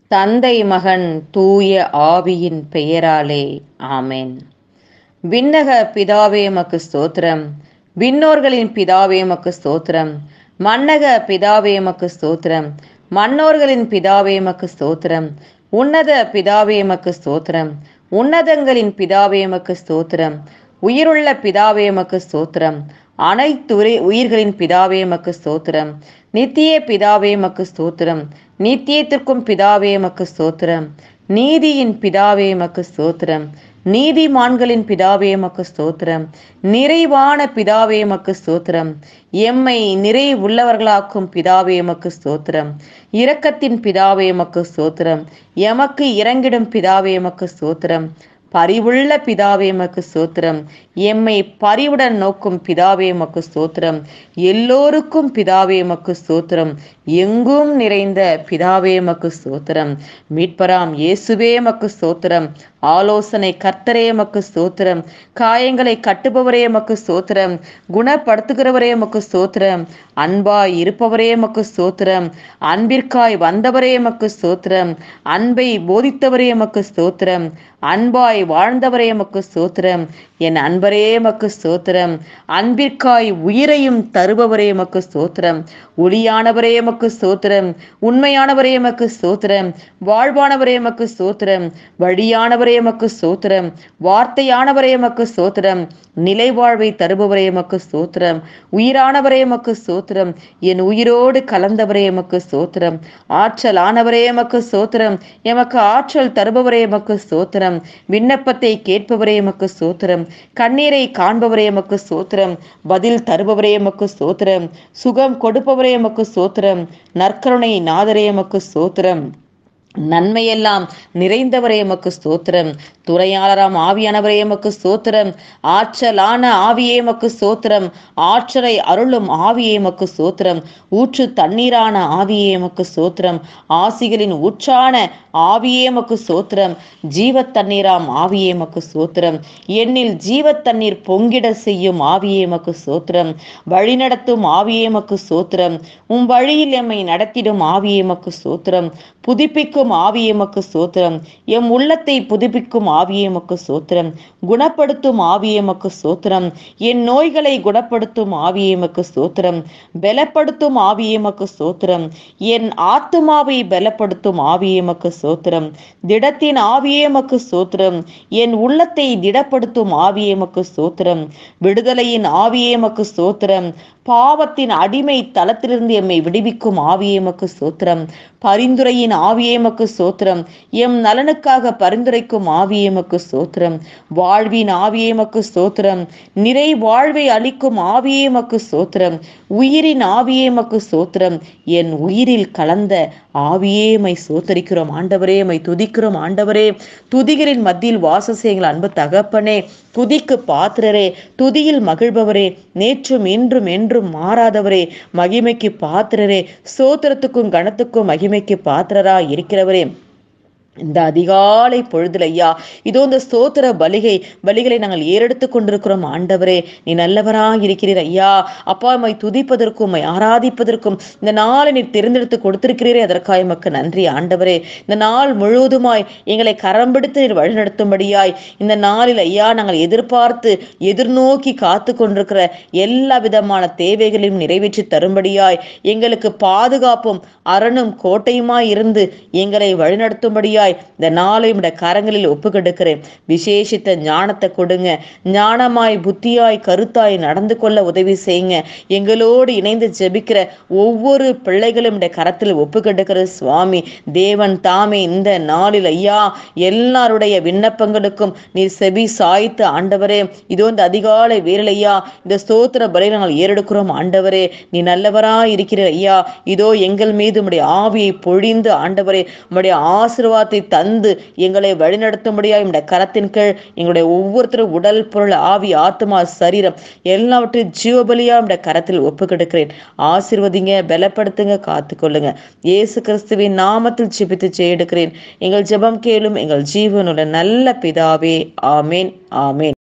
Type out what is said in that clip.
தந்தை மகன் தூய ஆவியின் பெயராலே ஆமென் விண்ணக பிதாவே மக்கு ஸ்தோத்திரம் விண்ணோர்களின் பிதாவே மக்கு ஸ்தோத்திரம் மன்னக பிதாவே மக்கு ஸ்தோத்திரம் மன்னோர்களின் பிதாவே மக்கு ஸ்தோத்திரம் உன்னத பிதாவே மக்கு ஸ்தோத்திரம் உன்னதங்களின் பிதாவே மக்கு ஸ்தோத்திரம் உயிருள்ள பிதாவே மக்கு ஸ்தோத்திரம் அனைத்து உரி- உயிர்களின் பிதாவே மக்கு ஸ்தோத்திரம் நித்திய பிதாவே மக்கு ஸ்தோத்திரம் நித்தியத்திற்கும் பிதாவே மக்கு ஸ்தோத்திரம் நீதியின் பிதாவே மக்கு ஸ்தோத்திரம் நீதிமான்களின் பிதாவே மக்கு ஸ்தோத்திரம் நிறைவான பிதாவே மக்கு ஸ்தோத்திரம் எம்மை நிறைவுள்ளவர்களாக்கும் பிதாவே மக்கு ஸ்தோத்திரம் இரக்கத்தின் பிதாவே மக்கு ஸ்தோத்திரம் எமக்கு இறங்கிடும் பிதாவே மக்கு ஸ்தோத்திரம் பரிவுள்ள பிதாவே மக்கு ஸ்தோத்திரம் எம்மை பரிவுடன் நோக்கும் பிதாவே மக்கு ஸ்தோத்திரம் எல்லோருக்கும் பிதாவே மக்கு ஸ்தோத்திரம் எங்கும் நிறைந்த பிதாவே மக்கு ஸ்தோத்திரம் மீட்பராம் இயேசுவே மக்கு ஸ்தோத்திரம் ஆலோசனை கர்த்தரே மக்கு ஸ்தோத்திரம் காயங்களை கட்டுபவரே மக்கு ஸ்தோத்திரம் குணப்படுத்துகிறவரே மக்கு ஸ்தோத்திரம் அன்பாய் இருப்பவரே மக்கு ஸ்தோத்திரம் அன்பிற்காய் வந்தவரே மக்கு ஸ்தோத்திரம் அன்பை போதித்தவரே மக்கு ஸ்தோத்திரம் அன்பாய் வாழ்ந்தவரே மக்கு ஸ்தோத்திரம் என் அன்பரே மக்கு ஸ்தோத்திரம் அன்பிற்காய் உயிரையும் தருபவரே மக்கு ஸ்தோத்திரம் ஒளியானவரே மக்கு ஸ்தோத்திரம் உண்மையானவரே மக்கு ஸ்தோத்திரம் வாழ்வானவரே மக்கு ஸ்தோத்திரம் வழியானவரே மக்கு ஸ்தோத்திரம் வார்த்தையானவரே மக்கு ஸ்தோத்திரம் நிலை வாழ்வை தருபவரே மக்கு ஸ்தோத்திரம் உயிரானவரே மக்கு ஸ்தோத்திரம் என் உயிரோடு கலந்தவரே மக்கு ஸ்தோத்திரம் ஆற்றல் ஆனவரே மக்கு ஸ்தோத்திரம் எமக்கு ஆற்றல் தருபவரே மக்கு ஸ்தோத்திரம் விண்ணப்பத்தை கேட்பவரே மக்கு ஸ்தோத்திரம் கண்ணீரை காண்பவரே மக்கு ஸ்தோத்திரம் பதில் தருபவரே மக்கு ஸ்தோத்திரம் சுகம் கொடுப்பவரே மக்கு ஸ்தோத்திரம் நற்கருணை நாதரே மக்கு ஸ்தோத்திரம் நன்மையெல்லாம் நிறைந்தவரே எமக்கு ஸ்தோத்திரம் துறையாளராம் ஆவியானவரே எமக்கு ஸ்தோத்திரம் ஆற்றலான ஆவியே எமக்கு ஸ்தோத்திரம் ஆற்றலை அருளும் ஆவியே எமக்கு ஸ்தோத்திரம் ஊற்று தண்ணீரான ஆவியே எமக்கு ஸ்தோத்திரம் ஆசிகளின் ஊற்றான ஆவியே எமக்கு ஸ்தோத்திரம் ஜீவ தண்ணீராம் ஆவியே எமக்கு ஸ்தோத்திரம் எண்ணில் ஜீவ தண்ணீர் பொங்கிட செய்யும் ஆவியே எமக்கு ஸ்தோத்திரம் வழிநடத்தும் ஆவியே எமக்கு ஸ்தோத்திரம் உம் வழியில் எம்மை நடத்திடும் ஆவியே எமக்கு ஸ்தோத்திரம் புதுப்பிக்கும் ஆவியே எமக்கு ஸ்தோத்திரம் எம் உள்ளத்தை புதுப்பிக்கும் ஆவியே எமக்கு ஸ்தோத்திரம் குணப்படுத்தும் ஆவியே எமக்கு ஸ்தோத்திரம் என் நோய்களை குணப்படுத்தும் ஆவியே எமக்கு ஸ்தோத்திரம் பலப்படுத்தும் ஆவியே எமக்கு ஸ்தோத்திரம் என் ஆத்துமாவை பலப்படுத்தும் ஆவியே எமக்கு ஸ்தோத்திரம் திடத்தின் ஆவியே எமக்கு ஸ்தோத்திரம் என் உள்ளத்தை திடப்படுத்தும் ஆவியே எமக்கு ஸ்தோத்திரம் விடுதலையின் ஆவியே எமக்கு ஸ்தோத்திரம் பாவத்தின் அடிமை தளத்திலிருந்து எம்மை விடுவிக்கும் ஆவியே எமக்கு ஸ்தோத்திரம் பரிந்துரையின் ஆவியே எமக்கு ஸ்தோத்திரம் எம் நலனுக்காக பரிந்துரைக்கும் ஆவியே எமக்கு ஸ்தோத்திரம் வாழ்வின் ஆவியே எமக்கு ஸ்தோத்திரம் நிறை வாழ்வை அளிக்கும் ஆவியே எமக்கு ஸ்தோத்திரம் உயிரின் ஆவியே எமக்கு ஸ்தோத்திரம் என் உயிரில் கலந்த ஆவியே மை சோத்தரிக்கிறோம் ஆண்டவரே மை துதிக்கிறோம் ஆண்டவரே துதிகளின் மத்தியில் வாசம் செய்யுங்கள் அன்பு தகப்பனே துதிக்கு பாத்திரரே துதியில் மகிழ்பவரே நேற்றும் இன்றும் என்றும் மாறாதவரே மகிமைக்கு பாத்திரரே ஸ்தோத்திரத்துக்கும் கணத்துக்கும் மகிமைக்கு பாத்திரரா இருக்கிறவரே இந்த அதிகாலை பொழுதுல ஐயா இதோ இந்த ஸ்தோத்திர பலிகை பலிகளை நாங்கள் ஏறெடுத்து கொண்டிருக்கிறோம் ஆண்டவரே நீ நல்லவரா இருக்கிறீர் ஐயா அப்பா உம்மை துதிப்பதற்கும் உம்மை ஆராதிப்பதற்கும் இந்த நாளை நீர் தெரிந்தெடுத்து கொடுத்திருக்கிறீரே அதற்காக எமக்கு நன்றி ஆண்டவரே இந்த நாள் முழுவதுமாய் எங்களை கரம் பிடித்து நீர் வழிநடத்தும்படியாய் இந்த நாளில் ஐயா நாங்கள் எதிர்பார்த்து எதிர்நோக்கி காத்து கொண்டிருக்கிற எல்லா விதமான தேவைகளையும் நிறைவேற்றி தரும்படியாய் எங்களுக்கு பாதுகாப்பும் அரணும் கோட்டையுமாய் இருந்து எங்களை வழிநடத்தும்படியாய் இந்த நாளை உடைய கரங்களில் ஒப்புக்கெடுக்கிறேன் விசேஷித்த ஞானத்தை கொடுங்க ஞானமாய் புத்தியாய் கருத்தாய் நடந்து கொள்ள உதவி செய்யுங்க எங்களோடு இணைந்து ஜெபிக்கிற ஒவ்வொரு பிள்ளைகளும் உடைய கரத்தில் ஒப்புக்கெடுக்கிற சுவாமி தேவன் தாமே இந்த நாளில் ஐயா எல்லாருடைய விண்ணப்பங்களுக்கும் நீர் செவி சாய்த்து ஆண்டவரே இதோ இந்த அதிகாலை வேரில் ஐயா இந்த ஸ்தோத்திர பலை நாங்கள் ஏறெடுக்கிறோம் ஆண்டவரே நீ நல்லவரா இருக்கிற ஐயா இதோ எங்கள் மீது உம்முடைய ஆவியை பொழிந்து ஆண்டவரே உம்முடைய ஆசீர்வாதத்தை தந்து எங்களை வழிநடத்தும்படியாய் உம்முடைய கரத்தின் கீழ் எங்களுடைய ஒவ்வொருத்தரும் உடல் பொருள் ஆவி ஆத்மா சரீரம் எல்லாவற்றையும் ஜீவபலியா உம்முடைய கரத்தில் ஒப்புக்கெடுக்கிறேன் ஆசீர்வதிங்க பலப்படுத்துங்க காத்துக்கொள்ளுங்க இயேசு கிறிஸ்துவின் நாமத்தில் ஜெபித்து செய்யெடுக்கிறேன் எங்கள் ஜெபம் கேளும் எங்கள் ஜீவனுள்ள நல்ல பிதாவே ஆமேன் ஆமேன்